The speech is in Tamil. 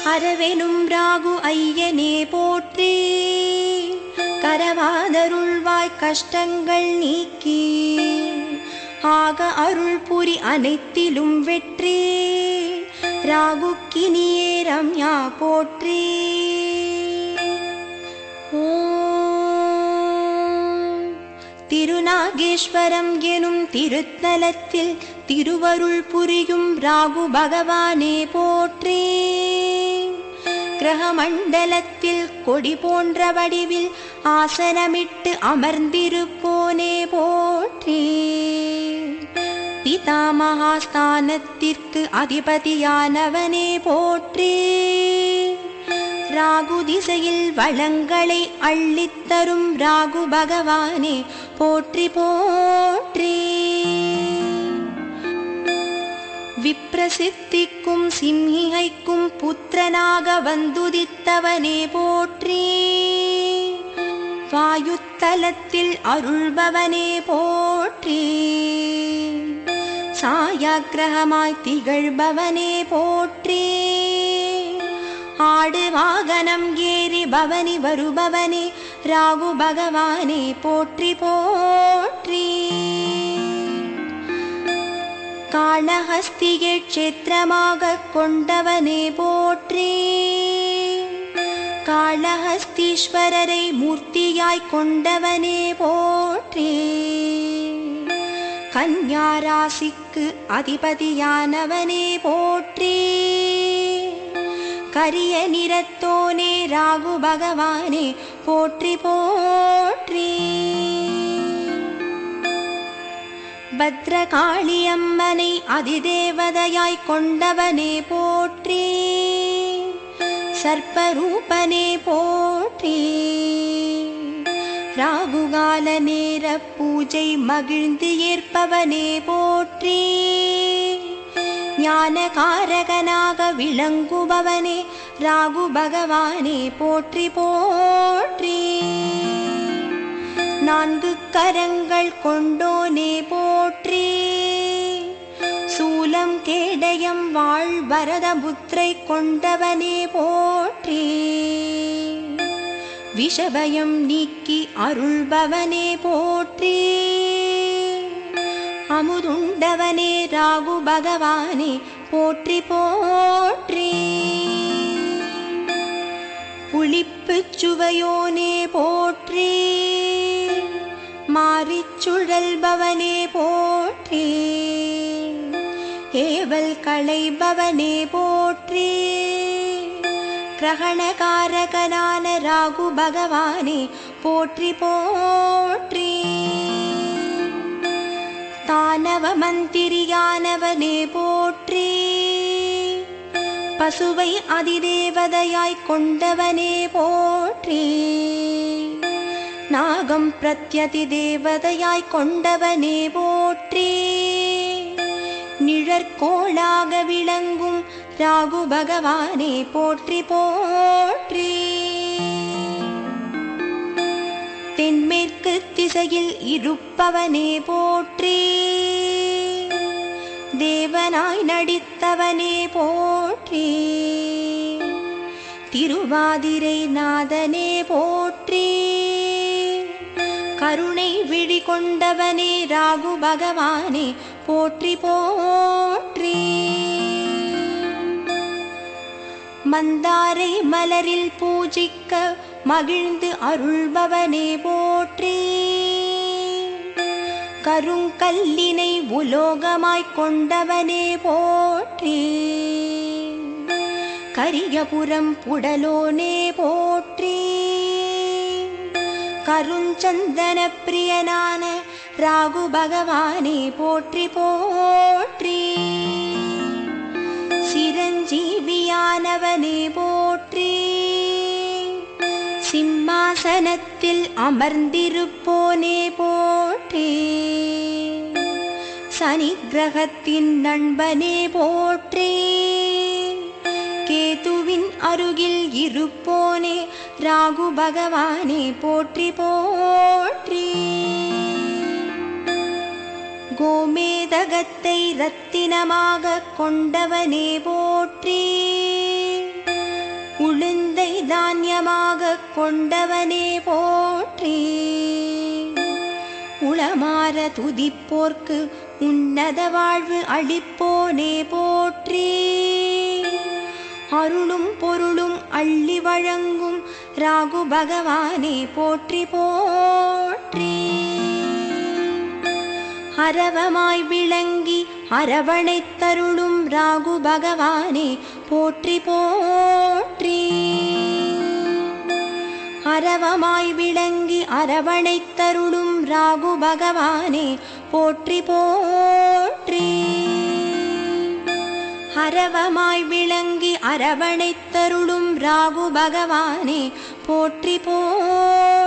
அரவெனும் ராகு ஐயனே போற்றி கரவாதருள்வாய் கஷ்டங்கள் நீக்கி ஆக அருள் புரி அனைத்திலும் வெற்றி ராகுக்கினியே ரம்யா போற்றி ஓம் திருநாகேஸ்வரம் எனும் திருத்தலத்தில் திருவருள் புரியும் ராகு பகவானே போற்றி கிரகமண்டலத்தில் கொடி போன்ற வடிவில் ஆசனமிட்டு அமர்ந்திருப்போனே போற்றி பிதாமகாஸ்தானத்திற்கு அதிபதியானவனே போற்றி ராகு திசையில் வளங்களை அள்ளித்தரும் ராகு பகவானே போற்றி போற்றி விப்ரசித்திக்கும் சிம்ஹிகைக்கும் புத்திரனாக வந்துதித்தவனே போற்றி வாயுத்தலத்தில் அருள்பவனே போற்றி சாயாக்கிரகமாய் திகழ்பவனே போற்றி ஆடு வாகனம் ஏறி பவனி வருபவனே ராகு பகவானே போற்றி போற்றி காளஹஸ்தியை க்ஷேத்திரமாக கொண்டவனே போற்றி காளஹஸ்தீஸ்வரரை மூர்த்தியாய் கொண்டவனே போற்றி கன்யா ராசிக்கு அதிபதியானவனே போற்றி கரிய நிறத்தோனே ராகு பகவானே போற்றி போற்றி பத்ரகாளியம்மனை அதிதேவதையாய் கொண்டவனே போற்றி சர்ப்பரூபனே போற்றி ராகுகால நேர பூஜை மகிழ்ந்து ஏற்பவனே போற்றி ஞானகாரகனாக விளங்குபவனே ராகு பகவானே போற்றி போற்றி நான்கு கரங்கள் கொண்டோனே போற்றி சூலம் கேடயம் வாழ் வரதபுத்திரை கொண்டவனே போற்றி விஷபயம் நீக்கி அருள்பவனே போற்றி அமுதுண்டவனே ராகு பகவானே போற்றி போற்றி புளிப்புச் சுவையோனே போற்றி மாறிச் சுழல்பவனே போற்றி ஏவல் களைபவனே போற்றி கிரகணகாரகனான ராகு பகவானே போற்றி போற்றி தானவ மந்திரியானவனே போற்றி பசுவை அதிதேவதையாய் கொண்டவனே போற்றி நாகம் பிரத்யதி தேவதையாய் கொண்டவனே போற்றி நிழற்கோளாக விளங்கும் ராகு பகவானே போற்றி போற்றி தென்மேற்கு திசையில் இருப்பவனே போற்றி தேவனாய் நடித்தவனே போற்றி திருவாதிரை நாதனே போற்றி கருணை விழி கொண்டவனே ராகு பகவானே போற்றி போற்றி மந்தாரை மலரில் பூஜிக்க மகிழ்ந்து அருள்பவனே போற்றி கருங்கல்லினை உலோகமாய்க் கொண்டவனே போற்றி கரியபுரம் புடலோனே போற்றி கருஞ்சந்தன பிரியனான ராகு பகவானே போற்றி போற்றி சிரஞ்சீவியானவனே போற்றி சிம்மாசனத்தில் அமர்ந்திருப்போனே போற்றி சனி கிரகத்தின் நண்பனே போற்றி கேதுவின் அருகில் இருப்போனே ராகு பகவானே போற்றி போற்றி கோமேதகத்தை ரத்தினமாக கொண்டவனே போற்றி தானியமாக கொண்டவனே போற்றி உளமாற துதிப்போர்க்கு உன்னத வாழ்வு அளிப்போனே போற்றி அருளும் பொருளும் அள்ளி வழங்கும் ராகு பகவானே போற்றி போற்றி அரவமாய் விளங்கி அரவணைத்தருளும் ராகு பகவானே போற்றி போற்றி அரவமாய் விளங்கி அரவணைத்தருளும் ராகு பகவானே போற்றி போற்றி அரவமாய் விளங்கி அரவணைத்தருளும் ராகு பகவானே போற்றி போற்றி